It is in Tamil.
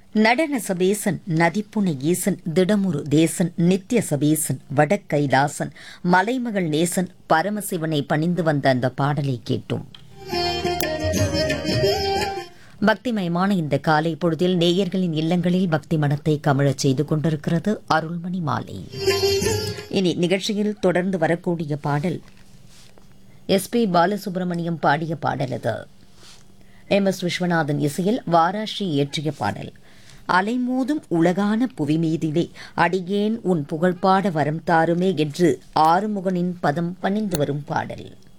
நடன சபேசன் நதிப்புனை ஈசன் திடமுரு தேசன் நித்திய சபேசன் வடக்கைலாசன் மலைமகள் நேசன் பரமசிவனை பணிந்து வந்த அந்த பாடலை கேட்டோம் பக்திமயமான இந்த காலை பொழுதில் நேயர்களின் இல்லங்களில் பக்தி மனத்தை கமழச் செய்து கொண்டிருக்கிறது அருள்மணி மாலை இனி நிகழ்ச்சியில் தொடர்ந்து வரக்கூடிய பாடல் எஸ் பி பாலசுப்ரமணியம் பாடிய பாடல் இது எம் எஸ் விஸ்வநாதன் இசையில் வாராஷி இயற்றிய பாடல் அலைமோதும் உலகான புவி மீதிலே அடியேன் உன் புகழ்பாட வரம் தாருமே என்று ஆறுமுகனின் பதம் பணிந்து வரும் பாடல்